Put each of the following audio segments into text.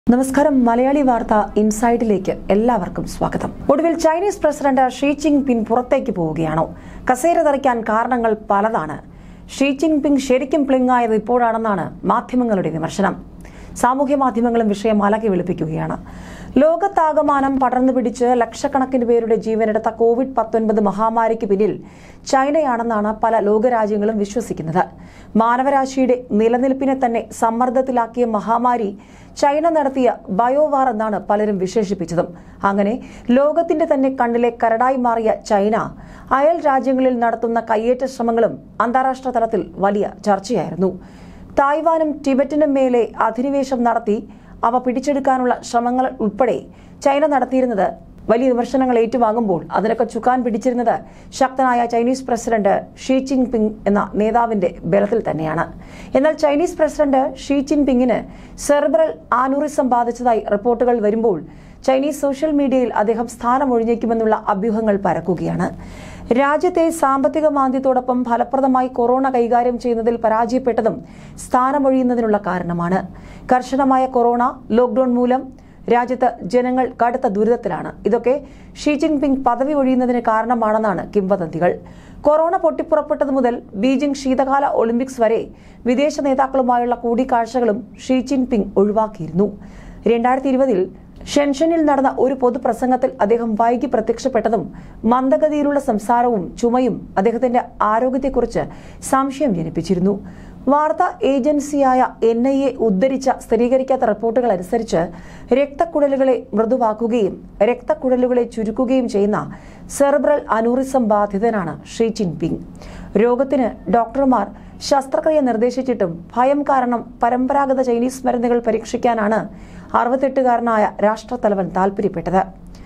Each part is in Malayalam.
നമസ്കാരം മലയാളി വാർത്ത ഇൻസൈഡിലേക്ക് എല്ലാവർക്കും സ്വാഗതം ഒടുവിൽ Chinese president Xi Jinping പുറത്തേക്ക് പോവുകയാണോ കസേര തെറിക്കാൻ കാരണങ്ങൾ പലതാണ് ഷീ ജിങ് പിങ് ശരിക്കും പ്ലിങ്ങായത് ഇപ്പോഴാണെന്നാണ് മാധ്യമങ്ങളുടെ വിമർശനം സാമൂഹ്യ മാധ്യമങ്ങളും വിഷയം അലകി വെളുപ്പിക്കുകയാണ് ലോകത്താകമാനം പടർന്നു പിടിച്ച് ലക്ഷക്കണക്കിന് പേരുടെ ജീവനെടുത്ത കോവിഡ് പത്തൊൻപത് മഹാമാരിക്ക് പിന്നിൽ ചൈനയാണെന്നാണ് പല ലോകരാജ്യങ്ങളും വിശ്വസിക്കുന്നത് മാനവരാശിയുടെ നിലനിൽപ്പിനെ തന്നെ സമ്മർദ്ദത്തിലാക്കിയ മഹാമാരി ചൈന നടത്തിയ ബയോവാർ എന്നാണ് പലരും വിശേഷിപ്പിച്ചതും അങ്ങനെ ലോകത്തിന്റെ തന്നെ കണ്ണിലെ കരടായി മാറിയ ചൈന അയൽ രാജ്യങ്ങളിൽ നടത്തുന്ന കയ്യേറ്റ ശ്രമങ്ങളും അന്താരാഷ്ട്ര തലത്തിൽ വലിയ ചർച്ചയായിരുന്നു തായ്വാനും ടിബറ്റിനും മേലെ അധിനിവേശം നടത്തി അവ പിടിച്ചെടുക്കാനുള്ള ശ്രമങ്ങൾ ഉൾപ്പെടെ ചൈന നടത്തിയിരുന്നത് വലിയ വിമർശനങ്ങൾ ഏറ്റുവാങ്ങുമ്പോൾ അതിനൊക്കെ ചുക്കാൻ പിടിച്ചിരുന്നത് ശക്തനായ Chinese president Xi Jinping എന്ന നേതാവിന്റെ ബലത്തിൽ തന്നെയാണ് എന്നാൽ ചൈനീസ് പ്രസിഡന്റ് ഷീ ജിൻ പിങ്ങിന് സെർബ്രൽ ആനൂറിസം ബാധിച്ചതായി റിപ്പോർട്ടുകൾ വരുമ്പോൾ ചൈനീസ് സോഷ്യൽ മീഡിയയിൽ അദ്ദേഹം സ്ഥാനമൊഴിഞ്ഞേക്കുമെന്നുള്ള അഭ്യൂഹങ്ങൾ പരക്കുകയാണ് രാജ്യത്തെ സാമ്പത്തിക മാന്ദ്യത്തോടൊപ്പം ഫലപ്രദമായി കൊറോണ കൈകാര്യം ചെയ്യുന്നതിൽ പരാജയപ്പെട്ടതും സ്ഥാനമൊഴിയുന്നതിനുള്ള കാരണമാണ് കർശനമായ കൊറോണ ലോക്ഡൌൺ മൂലം രാജ്യത്ത് ജനങ്ങൾ കടുത്ത ദുരിതത്തിലാണ് ഇതൊക്കെ ഷീ ജിൻപിങ് പദവി ഒഴിയുന്നതിന് കാരണമാണെന്നാണ് കിംവദന്തികൾ കൊറോണ പൊട്ടിപ്പുറപ്പെട്ടതു മുതൽ ബീജിംഗ് ശീതകാല ഒളിമ്പിക്സ് വരെ വിദേശ നേതാക്കളുമായുള്ള കൂടിക്കാഴ്ചകളും ഷീ ജിൻപിങ് ഒഴിവാക്കിയിരുന്നു രണ്ടായിരത്തി ഇരുപതിൽ ഷെൻഷനിൽ നടന്ന ഒരു പൊതുപ്രസംഗത്തിൽ അദ്ദേഹം വൈകി പ്രത്യക്ഷപ്പെട്ടതും മന്ദഗതിയിലുള്ള സംസാരവും ചുമയും അദ്ദേഹത്തിന്റെ ആരോഗ്യത്തെക്കുറിച്ച് സംശയം ജനിപ്പിച്ചിരുന്നു വാർത്താ ഏജൻസിയായ എൻ ഐ എ ഉദ്ധരിച്ച സ്ഥിരീകരിക്കാത്ത റിപ്പോർട്ടുകൾ അനുസരിച്ച് രക്തക്കുഴലുകളെ മൃദുവാക്കുകയും രക്തക്കുഴലുകളെ ചുരുക്കുകയും ചെയ്യുന്ന സെർബ്രൽ അനൂറിസം ബാധിതനാണ് ഷീ ജിൻപിങ് രോഗത്തിന് ഡോക്ടർമാർ ശസ്ത്രക്രിയ നിർദ്ദേശിച്ചിട്ടും ഭയം കാരണം പരമ്പരാഗത ചൈനീസ് മരുന്നുകൾ പരീക്ഷിക്കാനാണ് അറുപത്തെട്ടുകാരനായ രാഷ്ട്രത്തലവൻ താൽപര്യപ്പെട്ടത്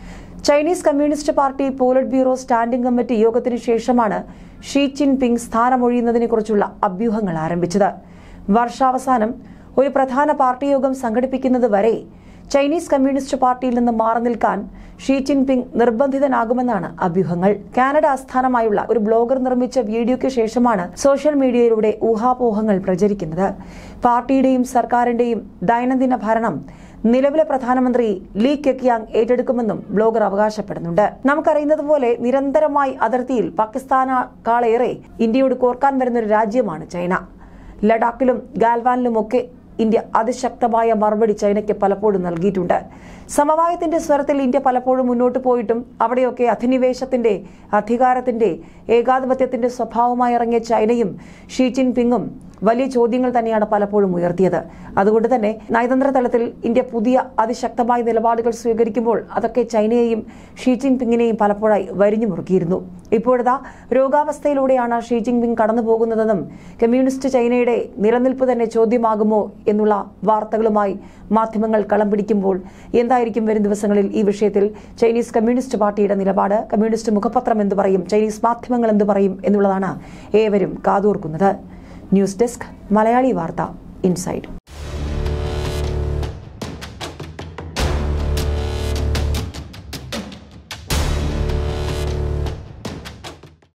Chinese communist party politburo standing committee യോഗത്തിനു ശേഷമാണ് ഷീ ജിൻ പിങ് സ്ഥാനമൊഴിയുന്നതിനെക്കുറിച്ചുള്ള അഭ്യൂഹങ്ങൾ ആരംഭിച്ചത് വർഷാവസാനം ഒരു പ്രധാന പാർട്ടി യോഗം സംഘടിപ്പിക്കുന്നത് വരെ ചൈനീസ് കമ്മ്യൂണിസ്റ്റ് പാർട്ടിയിൽ നിന്ന് മാറി നിൽക്കാൻ ഷീ ജിൻപിങ് നിർബന്ധിതനാകുമെന്നാണ് അഭ്യൂഹങ്ങൾ കാനഡ ആസ്ഥാനമായുള്ള ഒരു ബ്ലോഗർ നിർമ്മിച്ച വീഡിയോയ്ക്ക് ശേഷമാണ് സോഷ്യൽ മീഡിയയിലൂടെ ഊഹാപോഹങ്ങൾ പ്രചരിക്കുന്നത് പാർട്ടിയുടെയും സർക്കാരിന്റെയും ദൈനംദിന ഭരണം നിലവിലെ പ്രധാനമന്ത്രി ലീ കെക്യാങ് ഏറ്റെടുക്കുമെന്നും ബ്ലോഗർ അവകാശപ്പെടുന്നുണ്ട് നമുക്കറിയുന്നത് പോലെ നിരന്തരമായി അതിർത്തിയിൽ പാകിസ്ഥാനേക്കാളേറെ ഇന്ത്യയോട് കോർക്കാൻ വരുന്ന ഒരു രാജ്യമാണ് ചൈന ലഡാക്കിലും ഗാൽവാനിലുമൊക്കെ ഇന്ത്യ അതിശക്തമായ മറുപടി ചൈനയ്ക്ക് പലപ്പോഴും നൽകിയിട്ടുണ്ട് സമവായത്തിന്റെ സ്വരത്തിൽ ഇന്ത്യ പലപ്പോഴും മുന്നോട്ട് പോയിട്ടും അവിടെയൊക്കെ അധിനിവേശത്തിന്റെ അധികാരത്തിന്റെ ഏകാധിപത്യത്തിന്റെ സ്വഭാവമായി ഇറങ്ങിയ ചൈനയും ഷീ ജിൻ പിങ്ങും വലിയ ചോദ്യങ്ങൾ തന്നെയാണ് പലപ്പോഴും ഉയർത്തിയത് അതുകൊണ്ട് തന്നെ നയതന്ത്ര തലത്തിൽ ഇന്ത്യ പുതിയ അതിശക്തമായ നിലപാടുകൾ സ്വീകരിക്കുമ്പോൾ അതൊക്കെ ചൈനയെയും ഷീ ജിൻ പിങ്ങിനെയും പലപ്പോഴായി വരിഞ്ഞു മുറുക്കിയിരുന്നു ഇപ്പോഴതാ രോഗാവസ്ഥയിലൂടെയാണ് ഷീ ജിൻ പിങ് കടന്നു പോകുന്നതെന്നും കമ്മ്യൂണിസ്റ്റ് ചൈനയുടെ നിലനിൽപ്പ് തന്നെ ചോദ്യമാകുമോ എന്നുള്ള വാർത്തകളുമായി മാധ്യമങ്ങൾ കളം പിടിക്കുമ്പോൾ എന്തായിരിക്കും വരും ദിവസങ്ങളിൽ ഈ വിഷയത്തിൽ ചൈനീസ് കമ്മ്യൂണിസ്റ്റ് പാർട്ടിയുടെ നിലപാട് കമ്മ്യൂണിസ്റ്റ് മുഖപത്രം എന്തു പറയും ചൈനീസ് മാധ്യമങ്ങൾ എന്തു പറയും എന്നുള്ളതാണ് ഏവരും കാതോർക്കുന്നത് ന്യൂസ് ഡെസ്ക് മലയാളി വാർത്ത ഇൻസൈഡ്